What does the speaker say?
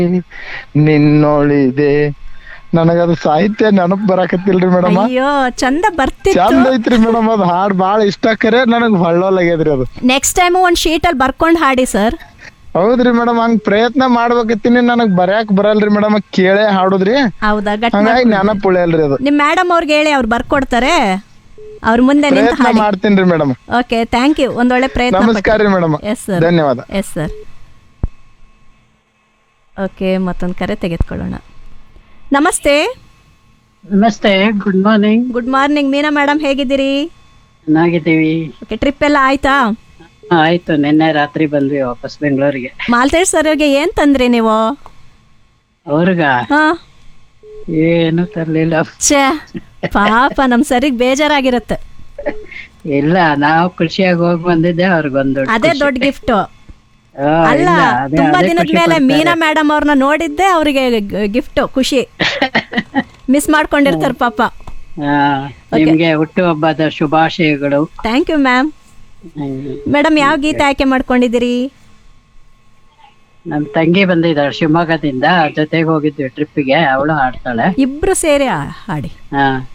ನಿನ್ನೊಳಿದೆ ನನಗದು ಸಾಹಿತ್ಯ ನೆನಪು ಬರಾಕತ್ತಿಲ್ರಿ ಮೇಡಮ್ ಅಯ್ಯೋ ಚಂದ ಬರ್ತಿತ್ತು ಚಂದ ಐತ್ರಿ ಮೇಡಮ್ ಅದು ಹಾಡ್ ಬಾಳ ಇಷ್ಟ ಕರೆ ನನಗ್ ಹೊಳ್ಳೋಲಾಗ್ಯದ್ರಿ ಅದು ನೆಕ್ಸ್ಟ್ ಟೈಮ್ ಒಂದ್ ಶೀಟ್ ಅಲ್ಲಿ ಬರ್ಕೊಂಡ್ ಹಾಡಿ ಸರ್ ಹೌದ್ರಿ ಮೇಡಮ್ ಹಂಗ್ ಪ್ರಯತ್ನ ಮಾಡ್ಬೇಕತ್ತೀನಿ ನನಗ್ ಬರ್ಯಾಕ್ ಬರಲ್ರಿ ಮೇಡಮ್ ಕೇಳೇ ಹಾಡುದ್ರಿ ಹೌದಾ ಗಟ್ ಹಂಗಾಗಿ ನೆನಪು ಉಳಿಯಲ್ರಿ ಅದು ನಿಮ್ ಮೇಡಮ್ ಅವ್ರಿಗೆ ಹೇಳಿ ಅವ್ರು ಬರ್ಕೊಡ್ತಾರೆ ಅವ್ರ ಮುಂದೆ ನಿಂತು ಪ್ರಯತ್ನ ಹಾಡಿ ಮಾಡ್ತೀನಿ ಮೇಡಮ್ ಓಕೆ ಥ್ಯಾಂಕ್ ಯು ಒಂದೊಳ್ಳೆ ಪ್ರಯತ್ನ ನಮಸ್ಕಾರ ರೀ ಮೇಡಮ್ ಎಸ್ ಸರ್ ಧನ್ಯವಾದ ಎಸ್ ಸರ್ ಓಕೆ ಮತ್ತೊಂದು ಕರೆ ತೆಗೆದುಕೊಳ್ಳೋಣ ನಮಸ್ತೆ ನಮಸ್ತೆ good morning good morning Meena madam ಹೇಗಿದ್ದೀರಿ ಚೆನ್ನಾಗಿದ್ದೀವಿ ಓಕೆ ಟ್ರಿಪ್ ಎಲ್ಲ ಆಯ್ತಾ ಹಾ, ಆಯ್ತು ನಿನ್ನೆ ರಾತ್ರಿ ಬಂದ್ವಿ ವಾಪಸ್ ಬೆಂಗಳೂರಿಗೆ ಮಾಲ್ತೇಶ್ ಸರ್ಗೆ ಏನ್ ತಂದ್ರಿ ನೀವು ಅವ್ರಿಗ ಹಾ ಏನು ತರ್ಲಿಲ್ಲ ಛೇ ಪಾಪ ನಮ್ ಸರಿಗೆ ಬೇಜಾರಾಗಿರುತ್ತೆ ಇಲ್ಲ ನಾವು ಖುಷಿಯಾಗಿ ಹೋಗಿ ಬಂದಿದ್ದೆ ಅವ್ರಿಗೊಂದು ದೊಡ್ಡ ಅದೇ ಖುಷಿ. ದೊಡ್ಡ ಗಿಫ್ಟ್ ಆ, ಅಲ್ಲ ಇಲ್ಲ, ಅದೇ- ತುಂಬಾ ಅದೇ ದಿನದ ಖುಷಿ ಮೇಲೆ ಪಡ್ತಾರೆ. ಮೀನಾ ಮೇಡಮ್ ಅವ್ರನ್ನ ನೋಡಿದ್ದೆ ಅವರಿಗೆ ಗಿಫ್ಟ್ ಖುಷಿ ಮಿಸ್ ಮಾಡ್ಕೊಂಡಿರ್ತಾರ ಪಾಪ ಆ, ನಿಮ್ಗೆ ಹುಟ್ಟುಹಬ್ಬದ ಶುಭಾಶಯಗಳು thank you ma'am hmm. Madam ಯಾವ ಗೀತೆ ಆಯ್ಕೆ ಮಾಡ್ಕೊಂಡಿದ್ದೀರಿ ನಮ್ ತಂಗಿ ಬಂದಿದ್ದಾಳೆ ಶಿವಮೊಗ್ಗದಿಂದ ಜೊತೆಗೆ ಹೋಗಿದ್ವಿ ಟ್ರಿಪ್ಪಿಗೆ ಅವಳು ಹಾಡ್ತಾಳೆ ಇಬ್ರು ಸೇರಿ ಆ- ಹಾಡಿ ಹಾ